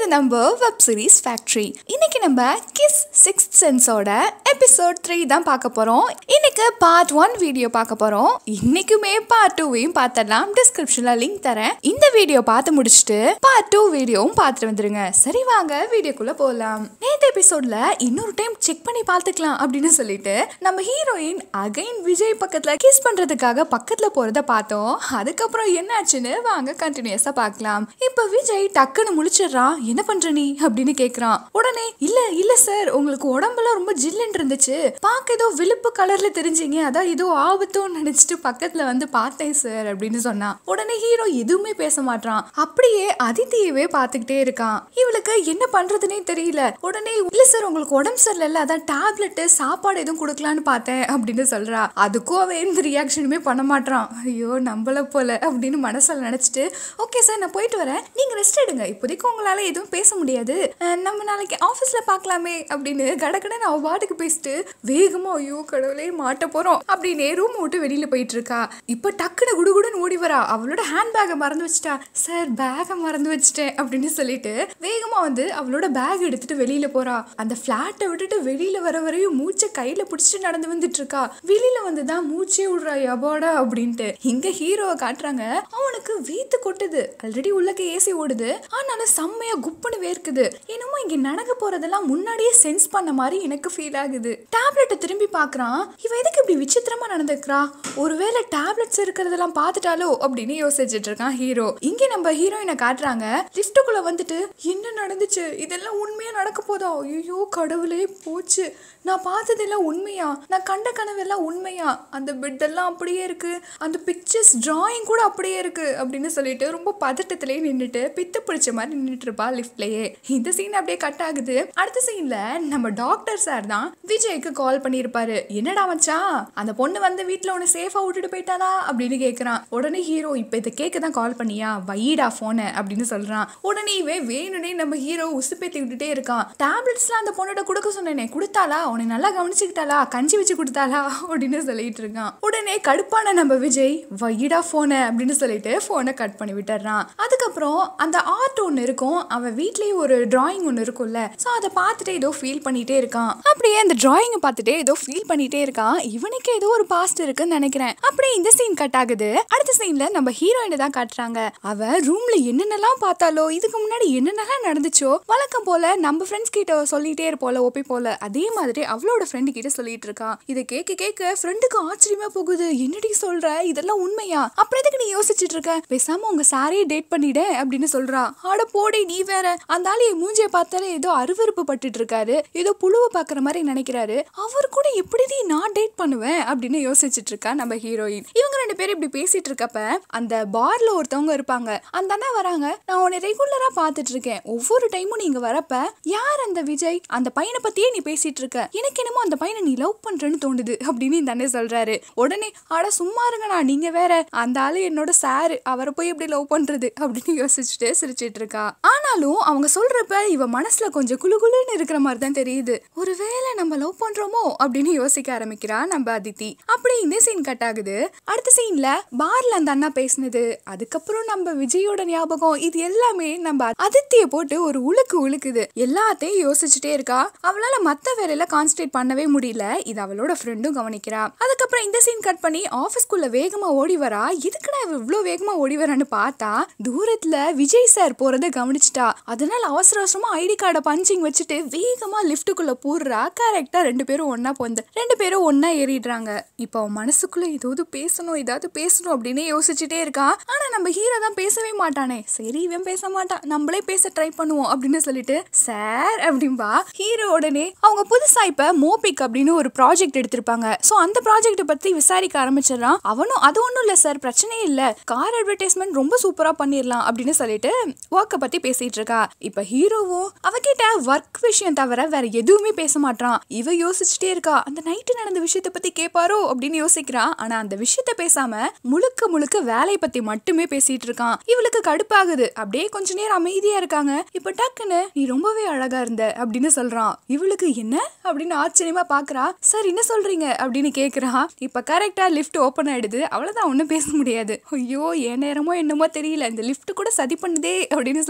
நம்ம web series factory இன்னைக்கு நம்ம கிஸ் சிக்ஸ் சென்ஸோட எபிசோட் த்ரீ தான் பார்க்க போறோம் இன்னைக்கு பார்ட் ஒன் வீடியோ பார்க்க போறோம் இன்னைக்குமே பார்ட் டூவையும் பார்த்துடலாம் டிஸ்கிரிப்ஷன்ல லிங்க் தரேன் இந்த வீடியோ பார்த்து முடிச்சுட்டு பார்ட் டூ வீடியோவும் பார்த்துட்டு வந்துருங்க சரி வாங்க வீடியோக்குள்ள போகலாம் நேற்று எபிசோட்ல இன்னொரு டைம் செக் பண்ணி பார்த்துக்கலாம் அப்படின்னு சொல்லிட்டு நம்ம ஹீரோயின் அகைன் விஜய் பக்கத்துல கிஸ் பண்றதுக்காக பக்கத்துல போறத பார்த்தோம் அதுக்கப்புறம் என்னாச்சுன்னு வாங்க கண்டினியூஸா பார்க்கலாம் இப்போ விஜய் டக்குன்னு முழிச்சிடுறான் என்ன பண்ற நீ அப்படின்னு கேக்குறான் உடனே இல்ல இல்ல சார் உங்களுக்கு உடம்பெல்லாம் ரொம்ப ஜில்லுன்னு இருந்துச்சு பார்க்க ஏதோ விழுப்பு கலர்ல தெரிஞ்சீங்க அதான் ஏதோ ஆபத்தும் நினைச்சிட்டு பக்கத்துல வந்து பார்த்தேன் சார் அப்படின்னு சொன்னான் உடனே ஹீரோ எதுவுமே பேச மாட்டான் அப்படியே அதித்தியவே பார்த்துக்கிட்டே இருக்கான் இவளுக்கு என்ன பண்றதுனே தெரியல உடனே இல்ல சார் உங்களுக்கு உடம்பு சரியில்லை அதான் டேப்லெட் சாப்பாடு எதுவும் கொடுக்கலான்னு பார்த்தேன் அப்படின்னு சொல்றா அதுக்கும் அவன் எந்த ரியாக்ஷனுமே பண்ண மாட்டான் ஐயோ நம்மள போல அப்படின்னு மனசுல நினைச்சிட்டு ஓகே சார் நான் போயிட்டு வரேன் நீங்க ரெஸ்ட் எடுங்க இப்போதைக்கு உங்களால எதுவும் பேச முடியாது அஹ் நம்ம நாளைக்கு ஆஃபீஸ்ல பார்க்கலாமே அப்படின்னு கடகடன்னு அவ பாட்டுக்கு பேசிட்டு வேகமா ஐயோ கடவுளே மாட்ட போறோம் அப்படின்னு ரூம் விட்டு வெளியில போயிட்டு இருக்கா இப்போ டக்குன்னு குடுகுடுன்னு ஓடி வரா அவளோட ஹேண்ட் பேக்கை மறந்து வச்சுட்டா சார் பேக்கை மறந்து வச்சுட்டேன் அப்படின்னு சொல்லிட்டு வேகமா வந்து அவளோட பேக் எடுத்துட்டு வெளியில போறா அந்த ஃபிளாட்டை விட்டுட்டு வெளியில வர வரையும் மூச்சை கையில பிடிச்சிட்டு நடந்து வந்துட்டு இருக்கா வெளியில வந்து தான் மூச்சே விடுறா எபாடா அப்படின்ட்டு இங்க ஹீரோவை காட்டுறாங்க அவனுக்கு வீத்து கொட்டுது ஆல்ரெடி உள்ளக்க ஏசி ஓடுது ஆனாலும் செம்மையா குப்புன்னு வேர்க்குது என்னமோ இங்க நடக்க போறதெல்லாம் முன்னாடியே சென்ஸ் பண்ண மாதிரி எனக்கு ஃபீல் ஆகுது டேப்லெட்டை திரும்பி பார்க்கறான் இவ எதுக்கு இப்படி விசித்திரமா நடந்துக்கிறா ஒருவேளை டேப்லெட்ஸ் இருக்கிறதெல்லாம் பார்த்துட்டாலோ அப்படின்னு யோசிச்சுட்டு இருக்கான் ஹீரோ இங்க நம்ம ஹீரோயினை காட்டுறாங்க லிஃப்ட்டுக்குள்ள வந்துட்டு என்ன நடந்துச்சு இதெல்லாம் உண்மையா நடக்க போதா ஐயோ கடவுளே போச்சு நான் பார்த்ததெல்லாம் உண்மையா நான் கண்ட கனவெல்லாம் உண்மையா அந்த பெட் எல்லாம் அப்படியே இருக்கு அந்த பிக்சர்ஸ் டிராயிங் கூட அப்படியே இருக்கு அப்படின்னு சொல்லிட்டு ரொம்ப பதட்டத்திலேயே நின்றுட்டு பித்து பிடிச்ச மாதிரி நின்றுட்டு இருப்பா லிஃப்ட்லயே இந்த சீன் அப்படியே கட் ஆகுது அடுத்த சீன்ல நம்ம டாக்டர் சார் தான் விஜய்க்கு கால் பண்ணியிருப்பாரு என்னடா மச்சான் அந்த பொண்ணு வந்து வீட்டுல உன்னை சேஃபா விட்டுட்டு போயிட்டாளா அப்படின்னு கேக்குறான் உடனே ஹீரோ இப்ப இதை கேட்க தான் கால் பண்ணியா வைடா போன அப்படின்னு சொல்றான் உடனே இவன் வேணுனே நம்ம ஹீரோ உசுப்பேத்தி விட்டுட்டே இருக்கான் டேப்லெட்ஸ்லாம் அந்த பொண்ணோட கொடுக்க சொன்னேனே கொடுத்தாளா உன்னை நல்லா கவனிச்சுக்கிட்டாளா கஞ்சி வச்சு கொடுத்தாளா அப்படின்னு சொல்லிட்டு இருக்கான் உடனே கடுப்பான நம்ம விஜய் வைடா போன அப்படின்னு சொல்லிட்டு போனை கட் பண்ணி விட்டுறான் அதுக்கப்புறம் அந்த ஆர்ட் ஒன்று இருக்கும் அவன் வீட்லயே ஒரு டிராயிங் ஒன்று இருக்கும்ல ஸோ அதை பார்த்துட்டு ஏதோ ஃபீல் பண்ணிட்டே இருக்கான் அப்படியே அந்த டிராயிங்கை பார்த்துட்டே ஏதோ ஃபீல் பண்ணிட்டே இருக்கான் இவனுக்கு ஏதோ ஒரு பாஸ்ட் இருக்குன்னு நினைக்கிறேன் அப்படியே இந்த சீன் கட் ஆகுது அடுத்த சீன்ல நம்ம ஹீரோயினை தான் காட்டுறாங்க அவ ரூம்ல என்னென்னலாம் பார்த்தாலோ இதுக்கு முன்னாடி என்னென்னலாம் நடந்துச்சோ வழக்கம் போல நம்ம ஃப்ரெண்ட்ஸ் கிட்ட சொல்லிட்டே இருப்போல ஓபி போல அதே மாதிரி அவளோட ஃப்ரெண்டு கிட்ட சொல்லிட்டு இருக்கா இதை கேட்க கேட்க ஃப்ரெண்டுக்கு ஆச்சரியமா போகுது என்னடி சொல்ற இதெல்லாம் உண்மையா அப்புறம் எதுக்கு நீ யோசிச்சுட்டு இருக்க பேசாம உங்க சாரியை டேட் பண்ணிட அப்படின்னு சொல்றா ஆட போடி நீ வேற அந்த ஆளு என் மூஞ்சிய பார்த்தாலே ஏதோ அருவருப்பு பட்டுட்டு இருக்காரு ஏதோ புழுவை பாக்குற மாதிரி நினைக்கிறாரு அவர் கூட எப்படி நான் டேட் பண்ணுவேன் அப்படின்னு யோசிச்சுட்டு இருக்கா நம்ம ஹீரோயின் இவங்க ரெண்டு பேரும் இப்படி பேசிட்டு இருக்கப்ப அந்த பார்ல ஒருத்தவங்க இருப்பாங்க அந்த அண்ணா வராங்க நான் உன்னை ரெகுலரா பாத்துட்டு இருக்கேன் ஒவ்வொரு டைமும் நீங்க வரப்ப யார் அந்த விஜய் அந்த பையனை பத்தியே நீ பேசிட்டு இருக்க எனக்கு என்னமோ அந்த பையனை நீ லவ் பண்றேன்னு தோணுது அப்படின்னு இந்த அண்ணன் சொல்றாரு உடனே அட சும்மா இருங்கண்ணா நீங்க வேற அந்த ஆளு என்னோட சாரு அவரை போய் எப்படி லவ் பண்றது அப்படின்னு யோசிச்சுட்டு சிரிச்சிட்டு இருக்கா ஆனாலும் அவங்க சொல்றப்ப இவ மனசுல கொஞ்சம் குளு குளுன்னு இருக்கிற மாதிரி தான் தெரியுது ஒருவேளை நம்ம லவ் பண்றோமோ அப்படின்னு யோசிக்க ஆரம்பிக்கிறா நம்ம அதித்தி அப்படி இந்த சீன் கட் ஆகுது அடுத்த சீன்ல பார்ல அந்த அண்ணா பேசினது அதுக்கப்புறம் நம்ம விஜயோட ஞாபகம் இது எல்லாமே நம்ம அதித்திய போட்டு ஒரு உழுக்கு உழுக்குது எல்லாத்தையும் யோசிச்சுட்டே இருக்கா அவளால மத்த வேலையில கான்சன்ட்ரேட் பண்ணவே முடியல இது அவளோட ஃப்ரெண்டும் கவனிக்கிறா அதுக்கப்புறம் இந்த சீன் கட் பண்ணி ஆபீஸ்க்குள்ள வேகமா ஓடி வரா எதுக்குடா இவ இவ்வளோ வேகமா ஓடி வரான்னு பார்த்தா தூரத்துல விஜய் சார் போறத கவனிச்சிட்டா அதனால அவசர அவசரமா ஐடி கார்டை பஞ்சிங் வச்சுட்டு வேகமா லிஃப்ட்டுக்குள்ள போடுறா கரெக்டா ரெண்டு பேரும் ஒன்னா போந்து ரெண்டு பேரும் ஒன்னா ஏறிடுறாங்க இப்போ அவன் மனசுக்குள்ள ஏதாவது பேசணும் ஏதாவது பேசணும் அப்படின்னு யோசிச்சுட்டே இருக்கா ஆனா நம்ம ஹீரோ தான் பேசவே மாட்டானே சரி இவன் பேச மாட்டான் நம்மளே பேச ட்ரை பண்ணுவோம் அப்படின்னு சொல்லிட்டு சார் அப்படின்பா ஹீரோ உடனே அவங்க புதுசா இப்ப மோபிக் அப்படின்னு ஒரு ப்ராஜெக்ட் எடுத்திருப்பாங்க சோ அந்த ப்ராஜெக்ட் பத்தி விசாரிக்க ஆரம்பிச்சிடறான் அவனும் அது ஒண்ணும் இல்ல சார் பிரச்சனையே இல்ல கார் அட்வர்டைஸ்மெண்ட் ரொம்ப சூப்பரா பண்ணிடலாம் அப்படின்னு சொல்லிட்டு ஒர்க்கை பத்தி பேசிட்டு இருக்கா இப்ப ஹீரோவும் அவகிட்ட ஒர்க் விஷயம் தவிர வேற எதுவுமே பேச மாட்டான் இவ யோசிச்சுட்டே இருக்கா அந்த நைட்டு நடந்த விஷயத்த பத்தி கேட்பாரோ அப்படின்னு யோசிக்கிறா ஆனா அந்த விஷயத்த பேசாம முழுக்க முழுக்க வேலையை பத்தி மட்டுமே பேசிட்டு இருக்கான் இவளுக்கு கடுப்பாகுது அப்படியே கொஞ்ச நேரம் அமைதியா இருக்காங்க இப்ப டக்குன்னு நீ ரொம்பவே அழகா இருந்த அப்படின்னு சொல்றான் இவளுக்கு என்ன அப்படின்னு ஆச்சரியமா பாக்குறா சார் என்ன சொல்றீங்க அப்படின்னு கேக்குறா இப்ப கரெக்டா லிஃப்ட் ஓபன் ஆயிடுது அவ்வளவுதான் ஒண்ணும் பேச முடியாது ஐயோ என் நேரமோ என்னமோ தெரியல இந்த லிஃப்ட் கூட சதி பண்ணுதே அப்படின்னு சொல்லிட்டு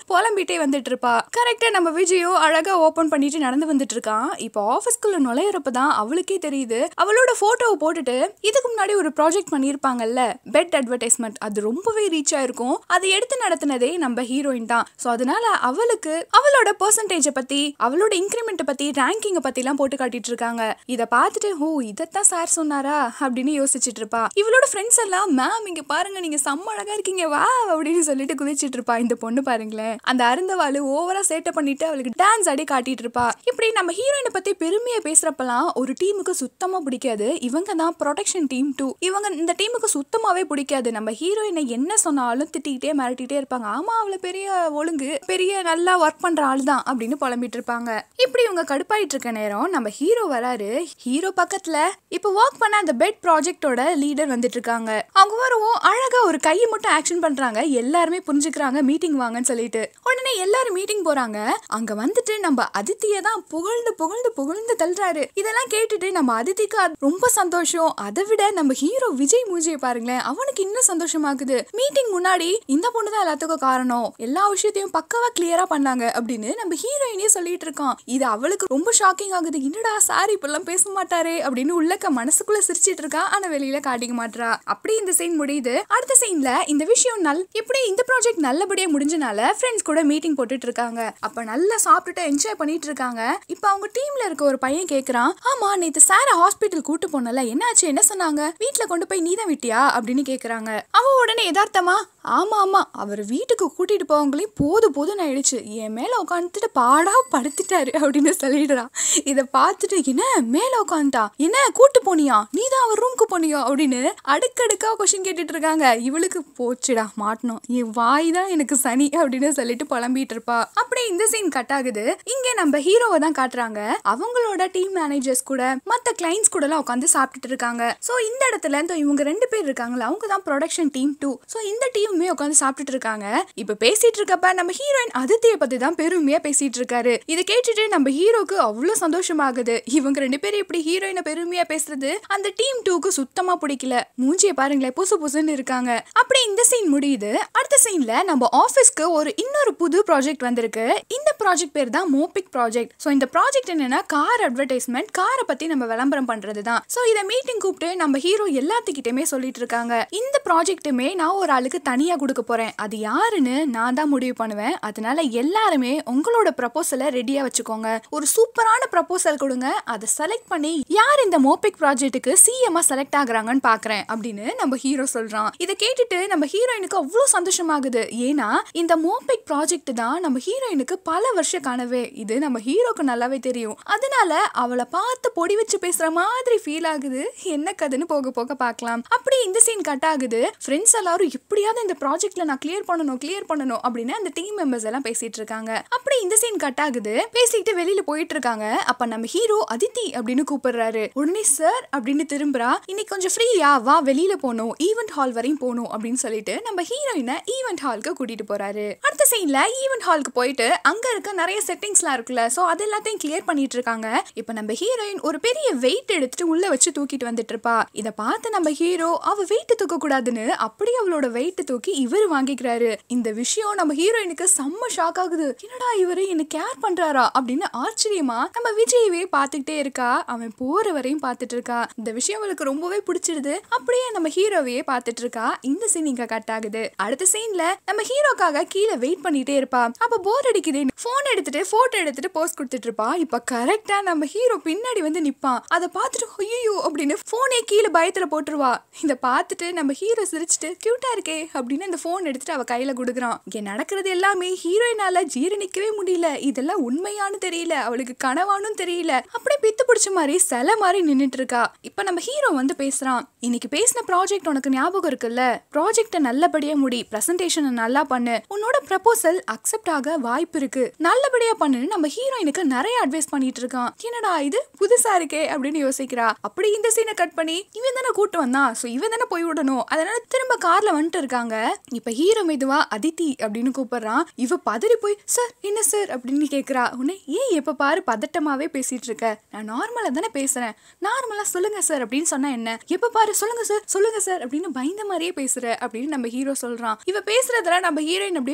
புலம்பிட்டே வந்துட்டு இருப்பா கரெக்டா நம்ம விஜயோ அழகா ஓபன் பண்ணிட்டு நடந்து வந்துட்டு இருக்கான் இப்போ ஆபீஸ்க்குள்ள நுழையிறப்ப தான் அவளுக்கே தெரியுது அவளோட போட்டோவை போட்டுட்டு இதுக்கு முன்னாடி ஒரு ப்ராஜெக்ட் பண்ணியிருப்பாங்கல்ல பெட் அட்வர்டைஸ்மெண்ட் அது ரொம்பவே ரீச் ஆயிருக்கும் அதை எடுத்து நடத்தினதே நம்ம ஹீரோயின் தான் ஸோ அதனால அவளுக்கு அவளோட பெர்சன்டேஜை பத்தி அவளோட இன்க்ரிமெண்ட்டை பத்தி ரேங்கிங்கை பத்தி எல்லாம் போட்டு காட்டிட்டு இருக்காங்க இதை பார்த்துட்டு ஓ இதைத்தான் சார் சொன்னாரா அப்படின்னு யோசிச்சுட்டு இருப்பா இவளோட ஃப்ரெண்ட்ஸ் எல்லாம் மேம் இங்க பாருங்க நீங்க செம்ம அழகா இருக்கீங்க வா அப்படின்னு சொல்லிட்டு குதிச்சிட்டு இருப்பா இந்த பொண்ணு பாருங்களேன் அந்த அருந்தவாளு ஓவரா சேட்டை பண்ணிட்டு அவளுக்கு டான்ஸ் ஆடி காட்டிட்டு இருப்பா இப்படி நம்ம ஹீரோயினை பத்தி பெருமையா பேசுறப்பெல்லாம் ஒரு டீமுக்கு சுத்தமா பிடிக்காது இவங்க தான் ப்ரொடெக்ஷன் டீம் டூ இவங்க இந்த டீமுக்கு சுத்தமாவே பிடிக்காது நம்ம ஹீரோயினை என்ன சொன்னாலும் திட்டிக்கிட்டே மிரட்டிட்டே இருப்பாங்க ஆமா அவளை பெரிய ஒழுங்கு பெரிய நல்லா ஒர்க் பண்ற ஆள் தான் அப்படின்னு புலம்பிட்டு இருப்பாங்க இப்படி இவங்க கடுப்பாயிட்டு இருக்க நேரம் நம்ம ஹீரோ வராரு ஹீரோ பக்கத்துல இப்ப ஒர்க் பண்ண அந்த பெட் ப்ராஜெக்டோட லீடர் வந்துட்டு இருக்காங்க அவங்க வரவும் அழகா ஒரு கையை மட்டும் ஆக்ஷன் பண்றாங்க எல்லாருமே புரிஞ்சுக்கிறாங்க மீட்டிங் வாங்கன்னு சொல்லிட்டு உடனே எல்லாரும் மீட்டிங் போறாங்க அங்க வந்துட்டு நம்ம அதித்திய தான் புகழ்ந்து புகழ்ந்து புகழ்ந்து தள்ளுறாரு இதெல்லாம் கேட்டுட்டு நம்ம அதித்திக்கு அது ரொம்ப சந்தோஷம் அதை விட நம்ம ஹீரோ விஜய் மூஞ்சியை பாருங்களேன் அவனுக்கு இன்னும் சந்தோஷமாகுது மீட்டிங் முன்னாடி இந்த பொண்ணு தான் எல்லாத்துக்கும் காரணம் எல்லா விஷயத்தையும் பக்காவா கிளியரா பண்ணாங்க அப்படின்னு நம்ம ஹீரோயினே சொல்லிட்டு இருக்கோம் இது அவளுக்கு ரொம்ப ஷாக்கிங் ஆகுது என்னடா சார் இப்பெல்லாம் பேச மாட்டாரே அப்படின்னு உள்ளக்க மனசுக்குள்ள சிரிச்சிட்டு இருக்கா ஆனா வெளியில காட்டிக்க மாட்றா அப்படி இந்த சீன் முடியுது அடுத்த சீன்ல இந்த விஷயம் நல் இப்படி இந்த ப்ராஜெக்ட் நல்லபடியா முடிஞ்சனால ஃப்ரெண்ட்ஸ் கூட மீட்டிங் போட்டுட்டு இருக்காங்க அப்ப நல்லா சாப்பிட்டுட்டு என்ஜாய் பண்ணிட்டு இருக்காங்க இப்ப அவங்க டீம்ல இருக்க ஒரு பையன் கேக்குறான் ஆமா நேத்து சார ஹாஸ்பிட்டல் கூட்டு போனல என்னாச்சு என்ன சொன்னாங்க வீட்ல கொண்டு போய் நீதான் விட்டியா அப்படின்னு கேக்குறாங்க அவ உடனே யதார்த்தமா ஆமா ஆமா அவர் வீட்டுக்கு கூட்டிட்டு போவங்களையும் போது போதுன்னு ஆயிடுச்சு என் மேல உட்காந்துட்டு பாடா படுத்துட்டாரு அப்படின்னு சொல்லிடுறான் இதை பார்த்துட்டு என்ன மேல உட்காந்துட்டா என்ன கூட்டு போனியா நீ தான் அவர் ரூமுக்கு போனியா அப்படின்னு அடுக்கடுக்கா கொஸ்டின் கேட்டுட்டு இருக்காங்க இவளுக்கு போச்சுடா மாட்டணும் என் வாய் தான் எனக்கு சனி அப்படின்னு சொல்லிட்டு புலம்பிட்டு இருப்பா அப்படியே இந்த சீன் கட் ஆகுது இங்க நம்ம ஹீரோவை தான் காட்டுறாங்க அவங்களோட டீம் மேனேஜர்ஸ் கூட மத்த கிளைண்ட்ஸ் கூட எல்லாம் உட்காந்து சாப்பிட்டுட்டு இருக்காங்க சோ இந்த இடத்துல இந்த இவங்க ரெண்டு பேர் இருக்காங்களா அவங்க தான் ப்ரொடக்ஷன் டீம் டூ சோ இந்த டீமுமே உட்காந்து சாப்பிட்டுட்டு இருக்காங்க இப்ப பேசிட்டு இருக்கப்ப நம்ம ஹீரோயின் அதித்திய பத்தி தான் பெருமையா பேசிட்டு இருக்காரு இதை கேட்டுட்டு நம்ம ஹீரோக்கு அவ்வளவு சந்தோஷமாகுது இவங்க ரெண்டு பேரும் இப்படி ஹீரோயினை பெருமையா பேசுறது அந்த டீம் டூக்கு சுத்தமா பிடிக்கல மூஞ்சிய பாருங்களேன் புசு புசுன்னு இருக்காங்க அப்படி இந்த சீன் முடியுது அடுத்த சீன்ல நம்ம ஆபீஸ்க்கு ஒரு இன்னொரு புது ப்ராஜெக்ட் வந்திருக்கு இந்த ப்ராஜெக்ட் பேர் தான் மோபிக் ப்ராஜெக்ட் ஸோ இந்த ப்ராஜெக்ட் என்னன்னா கார் அட்வர்டைஸ்மெண்ட் காரை பத்தி நம்ம விளம்பரம் பண்றது தான் ஸோ இதை மீட்டிங் கூப்பிட்டு நம்ம ஹீரோ எல்லாத்துக்கிட்டயுமே சொல்லிட்டு இருக்காங்க இந்த ப்ராஜெக்ட்டுமே நான் ஒரு ஆளுக்கு தனியா கொடுக்க போறேன் அது யாருன்னு நான் தான் முடிவு பண்ணுவேன் அதனால எல்லாருமே உங்களோட ப்ரப்போசலை ரெடியா வச்சுக்கோங்க ஒரு சூப்பரான ப்ரப்போசல் கொடுங்க அதை செலக்ட் பண்ணி யார் இந்த மோபிக் ப்ராஜெக்ட்டுக்கு சிஎம்மா செலக்ட் ஆகுறாங்கன்னு பாக்குறேன் அப்படின்னு நம்ம ஹீரோ சொல்றான் இதை கேட்டுட்டு நம்ம ஹீரோயினுக்கு அவ்வளோ சந்தோஷமாகுது ஏன்னா இந்த மோபிக் ப்ராஜெக்ட் தான் நம்ம ஹீரோயினுக்கு பல வருஷ கனவே இது நம்ம ஹீரோக்கு நல்லாவே தெரியும் அதனால அவளை பார்த்து பொடி வச்சு பேசுற மாதிரி ஃபீல் ஆகுது என்ன கதைன்னு போக போக பார்க்கலாம் அப்படி இந்த சீன் கட் ஆகுது ஃப்ரெண்ட்ஸ் எல்லாரும் எப்படியாவது இந்த ப்ராஜெக்ட்ல நான் கிளியர் பண்ணணும் கிளியர் பண்ணணும் அப்படின்னு அந்த டீம் மெம்பர்ஸ் எல்லாம் பேசிட்டு இருக்காங்க அப்படி இந்த சீன் கட் ஆகுது பேசிட்டு வெளியில போயிட்டு இருக்காங்க அப்ப நம்ம ஹீரோ அதித்தி அப்படின்னு கூப்பிடுறாரு உடனே சார் அப்படின்னு திரும்புறா இன்னைக்கு கொஞ்சம் ஃப்ரீயா வா வெளியில போகணும் ஈவெண்ட் ஹால் வரையும் போகணும் அப்படின்னு சொல்லிட்டு நம்ம ஹீரோயினை ஈவெண்ட் ஹாலுக்கு கூட்டிட்டு போறாரு அடுத்த சீன்ல ஈவெண்ட் ஹாலுக்கு போயிட்டு அங்க இருக்க நிறைய செட்டிங்ஸ்லாம் இருக்குல்ல சோ அது எல்லாத்தையும் கிளியர் பண்ணிட்டு இருக்காங்க இப்ப நம்ம ஹீரோயின் ஒரு பெரிய வெயிட் எடுத்துட்டு உள்ள வச்சு தூக்கிட்டு வந்துட்டு இருப்பா இத பார்த்து நம்ம ஹீரோ அவ வெயிட் தூக்க கூடாதுன்னு அப்படியே அவளோட வெயிட் தூக்கி இவர் வாங்கிக்கிறாரு இந்த விஷயம் நம்ம ஹீரோயினுக்கு செம்ம ஷாக் ஆகுது என்னடா இவரு என்ன கேர் பண்றாரா அப்படின்னு ஆச்சரியமா நம்ம விஜயவே பார்த்துக்கிட்டே இருக்கா அவன் போற வரையும் பார்த்துட்டு இருக்கா இந்த விஷயம் அவளுக்கு ரொம்பவே பிடிச்சிருது அப்படியே நம்ம ஹீரோவையே பார்த்துட்டு இருக்கா இந்த சீன் இங்க கட் ஆகுது அடுத்த சீன்ல நம்ம ஹீரோக்காக கீழே வெயிட் பண்ணிட்டே இருப்பா அப்ப போர் அடிக்குது போன் எடுத்துட்டு போட்டோ எடுத்துட்டு போஸ்ட் கொடுத்துட்டு இருப்பா இப்ப கரெக்டா நம்ம ஹீரோ பின்னாடி வந்து நிப்பான் அதை பார்த்துட்டு ஐயோ அப்படின்னு போனே கீழே பயத்துல போட்டுருவா இத பார்த்துட்டு நம்ம ஹீரோ சிரிச்சுட்டு கியூட்டா இருக்கே அப்படின்னு அந்த போன் எடுத்துட்டு அவ கையில கொடுக்குறான் இங்க நடக்கிறது எல்லாமே ஹீரோயினால ஜீரணிக்கவே முடியல இதெல்லாம் உண்மையானு தெரியல அவளுக்கு கனவானும் தெரியல அப்படியே பித்து பிடிச்ச மாதிரி சில மாதிரி நின்னுட்டு இருக்கா இப்ப நம்ம ஹீரோ வந்து பேசுறான் இன்னைக்கு பேசின ப்ராஜெக்ட் உனக்கு ஞாபகம் இருக்குல்ல ப்ராஜெக்ட நல்லபடியா முடி பிரசன்டேஷனை நல்லா பண்ணு உன்னோட ப்ரப்போசல் அக்செப்ட் ஆக வாய்ப்பு இருக்கு நல்லபடியா பண்ணுன்னு நம்ம ஹீரோயினுக்கு நிறைய அட்வைஸ் பண்ணிட்டு இருக்கான் என்னடா இது புதுசா இருக்கே அப்படின்னு யோசிக்கிறா அப்படி இந்த சீனை கட் பண்ணி இவன் தானே கூட்டு வந்தான் சோ இவன் தானே போய் விடணும் அதனால திரும்ப கார்ல வந்துட்டு இருக்காங்க இப்ப ஹீரோ மெதுவா அதித்தி அப்படின்னு கூப்பிடுறான் இவ பதறி போய் சார் என்ன சார் அப்படின்னு கேக்குறா உன்னை ஏன் எப்ப பாரு பதட்டமாவே பேசிட்டு இருக்க நான் நார்மலா தானே பேசுறேன் நார்மலா சொல்லுங்க சார் அப்படின்னு சொன்னா என்ன எப்ப பாரு சொல்லுங்க சார் சொல்லுங்க சார் அப்படின்னு பயந்த மாதிரியே பேசுற அப்படின்னு நம்ம ஹீரோ சொல்றான் இவ பேசுறதெல்லாம் நம்ம ஹீரோயின் அப்படியே பார்த்துட்டே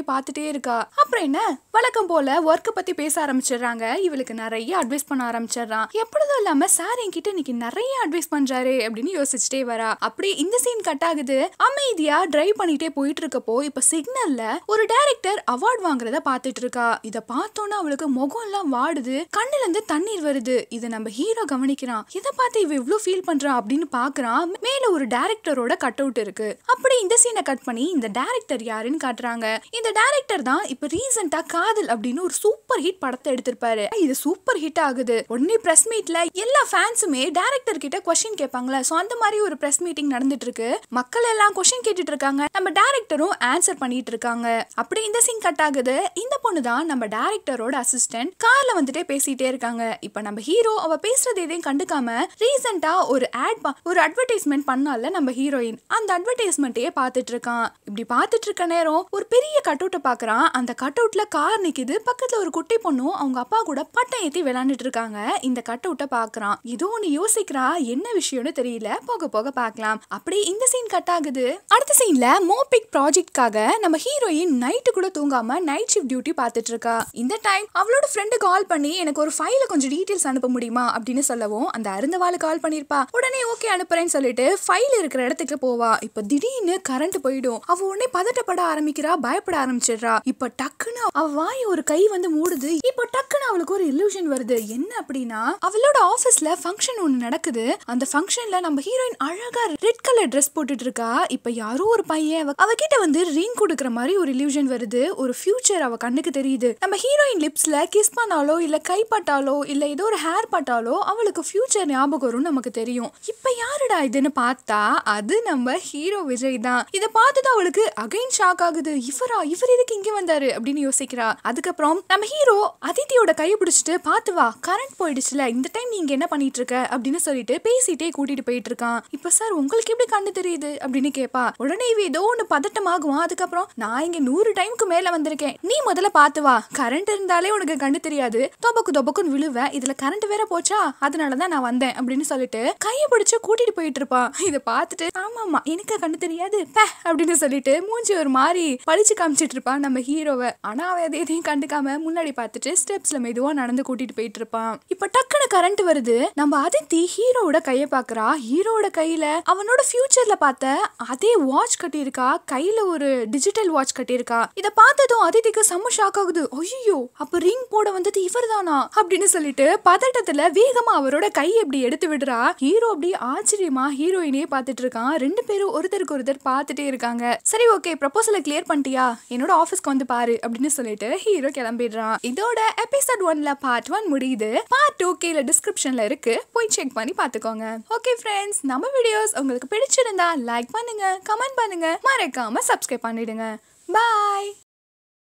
இருக்கா அப்புறம் என்ன வழக்கம் போல ஒர்க்கை பத்தி பேச ஆரம்பிச்சிடுறாங்க இவளுக்கு நிறைய அட்வைஸ் பண்ண ஆரம்பிச்சிடுறான் எப்பொழுதும் இல்லாம சார் என்கிட்ட இன்னைக்கு நிறைய அட்வைஸ் பண்றாரு அப்படின்னு யோசிச்சுட்டே வரா அப்படி இந்த சீன் கட் ஆகுது அமைதியா டிரைவ் பண்ணிட்டே போயிட்டு இருக்கப்போ இப்ப சிக்னல்ல ஒரு டைரக்டர் அவார்ட் வாங்குறத பாத்துட்டு இருக்கா இத பார்த்தோன்னா அவளுக்கு முகம் எல்லாம் வாடுது கண்ணுல இருந்து தண்ணீர் வருது இத நம்ம ஹீரோ கவனிக்கிறான் இத பார்த்து இவ இவ்ளோ ஃபீல் பண்றா அப்படின்னு பாக்குறான் மேல ஒரு டைரக்டரோட கட் அவுட் இருக்கு அப்படி இந்த சீனை கட் பண்ணி இந்த டைரக்டர் யாருன்னு காட்டுறாங்க இந்த டைரக்டர் தான் இப்ப ரீசெண்டா காதல் அப்படின்னு ஒரு சூப்பர் ஹிட் படத்தை எடுத்திருப்பாரு இது சூப்பர் ஹிட் ஆகுது உடனே பிரஸ் மீட்ல எல்லா ஃபேன்ஸுமே டைரக்டர் கிட்ட கொஸ்டின் கேட்பாங்களா சோ அந்த மாதிரி ஒரு பிரஸ் மீட்டிங் நடந்துட்டு இருக்கு மக்கள் எல்லாம் கொஸ்டின் கேட்டுட்டு இருக்காங்க நம்ம டைரக்டரும் ஆன்சர் பண்ணிட்டு இருக்காங்க அப்படி இந்த சீன் கட் ஆகுது இந்த பொண்ணு தான் நம்ம டைரக்டரோட அசிஸ்டன்ட் கார்ல வந்துட்டே பேசிட்டே இருக்காங்க இப்ப நம்ம ஹீரோ அவ பேசுறது எதையும் கண்டுக்காம ரீசெண்டா ஒரு ஆட் ஒரு அட்வர்டைஸ்மெண்ட் பண்ணால நம்ம ஹீரோயின் அந்த அட்வர்டைஸ்மெண்ட்டையே பார்த்துட்டு இருக்கான் இப்படி பார்த்துட்டு இருக்க நேரம் ஒரு பெரிய கட் அவுட்டை பாக்குறான் அந்த கட் அவுட்ல கார் நிக்குது பக்கத்துல ஒரு குட்டி பொண்ணும் அவங்க அப்பா கூட பட்டம் ஏத்தி விளையாண்டுட்டு இருக்காங்க இந்த கட் அவுட்டை பாக்குறான் ஏதோ ஒன்னு யோசிக்கிறா என்ன விஷயம்னு தெரியல போக போக பார்க்கலாம் அப்படி இந்த சீன் கட் ஆகுது அடுத்த சீன்ல மோபிக் ப்ராஜெக்ட்காக நம்ம ஹீரோயின் நைட்டு கூட தூங்காம நைட் ஷிஃப்ட் டியூட்டி பார்த்துட்டு இருக்கா இந்த டைம் அவளோட ஃப்ரெண்டு கால் பண்ணி எனக்கு ஒரு ஃபைல கொஞ்சம் டீடைல்ஸ் அனுப்ப முடியுமா அப்படின்னு சொல்லவும் அந்த அருந்தவாள் கால் பண்ணிருப்பா உடனே ஓகே அனுப்புறேன்னு சொல்லிட்டு ஃபைல் இருக்கிற இடத்துக்கு போவா இப்ப திடீர்னு கரண்ட் போயிடும் அவ உடனே பதட்டப்பட ஆரம்பிக்கிறா பயப்பட ஆரம்பிச்சிடுறா இப்ப டக்குன்னு அவ வாய் ஒரு கை வந்து மூடுது இப்போ டக்குன்னு அவளுக்கு ஒரு இல்லூஷன் வருது என்ன அப்படின்னா அவளோட ஆபீஸ்ல ஃபங்க்ஷன் ஒண்ணு நடக்குது அந்த ஃபங்க்ஷன்ல நம்ம ஹீரோயின் அழகா ரெட் கலர் ட்ரெஸ் போட்டுட்டு இருக்கா இப்ப யாரோ ஒரு பையன் அவ- அவகிட்ட வந்து ரிங் கொடுக்குற மாதிரி ஒரு illusion வருது ஒரு ஃபியூச்சர் அவ கண்ணுக்கு தெரியுது நம்ம ஹீரோயின் லிப்ஸ்ல கிஸ் பண்ணாலோ இல்ல கை பட்டாலோ இல்ல ஏதோ ஒரு ஹேர் பட்டாலோ அவளுக்கு ஃபியூச்சர் ஞாபகம் வரும்னு நமக்கு தெரியும் இப்ப யாருடா இதுன்னு பார்த்தா அது நம்ம ஹீரோ விஜய் தான் இத பார்த்துட்டு அவளுக்கு அகைன் ஷாக் ஆகுது இவரா இவர் எதுக்கு இங்க வந்தாரு அப்படின்னு யோசிக்கிறா அதுக்கப்புறம் நம்ம ஹீரோ அதித்தியோட கையை பிடிச்சிட்டு பார்த்து வா கரண்ட் போயிடுச்சுல இந்த டைம் நீங்க என்ன பண்ணிட்டு இருக்க அப்படின்னு சொல்லிட்டு பேசிட்டே கூட்டிட்டு போயிட்டு இருக்கான் இப்ப சார் உங்களுக்கு எப்படி கண்ணு தெரியுது அப்படின்னு கேப்பா உடனே இவ ஏதோ ஒண்ணு பதட்டமாகுவான் அதுக்கப்புறம் நான் இங்க நூறு டைமுக்கு மேல வந்திருக்கேன் நீ முதல்ல பார்த்து வா கரண்ட் இருந்தாலே உனக்கு கண்ணு தெரியாது தொபக்கு தொபக்குன்னு விழுவ இதுல கரண்ட் வேற போச்சா அதனாலதான் நான் வந்தேன் அப்படின்னு சொல்லிட்டு கையை பிடிச்சு கூட்டிட்டு போயிட்டு இருப்பான் இதை பார்த்துட்டு ஆமா ஆமா எனக்கு கண்ணு தெரியாது பே அப்படின்னு சொல்லிட்டு மூஞ்சி ஒரு மாதிரி பழிச்சு காமிச்சிட்டு இருப்பான் நம்ம ஹீரோவை ஆனா அவ அதை எதையும் கண்டுக்காம முன்னாடி பார்த்துட்டு ஸ்டெப்ஸ்ல மெதுவா நடந்து கூட்டிட்டு போயிட்டு இருப்பான் இப்ப டக்குன்னு கரண்ட் வருது நம்ம அதித்தி ஹீரோவோட கைய பாக்குறா ஹீரோவோட கையில அவனோட ஃபியூச்சர்ல பார்த்த அதே வாட்ச் கட்டியிருக்கா கையில ஒரு டிஜிட்டல் வாட்ச் கட்டியிருக்கா இத பார்த்ததும் அதித்திக்கு செம்ம ஷாக் ஆகுது ஐயோ அப்ப ரிங் போட வந்தது இவர்தானா அப்படின்னு சொல்லிட்டு பதட்டத்துல வேகமா அவரோட கை எப்படி எடுத்து விடுறா ஹீரோ அப்படி ஆச்சரியமா ஹீரோயினே பார்த்துட்டு இருக்கான் ரெண்டு பேரும் ஒருத்தருக்கு ஒருத்தர் பார்த்துட்டே இருக்காங்க சரி ஓகே ப்ரப்போசலை கிளியர் பண்ணிட்டியா என்னோட ஆஃபீஸ்க்கு வந்து பாரு அப்படின்னு சொல்லிட்டு ஹீரோ கிளம்பிடுறான் இதோட எபிசோட் ஒன்ல பார்ட் ஒன் முடியுது பார்ட் டூ கீழே டிஸ்கிரிப்ஷன்ல இருக்கு போய் செக் பண்ணி பார்த்துக்கோங்க ஓகே ஃப்ரெண்ட்ஸ் நம்ம வீடியோஸ் உங்களுக்கு பிடிச்சிருந்தா லைக் பண்ணுங்க கமெண்ட் பண்ணுங்க மறக்காம சப்ஸ்கிரைப் பண்ணிடுங்க பாய்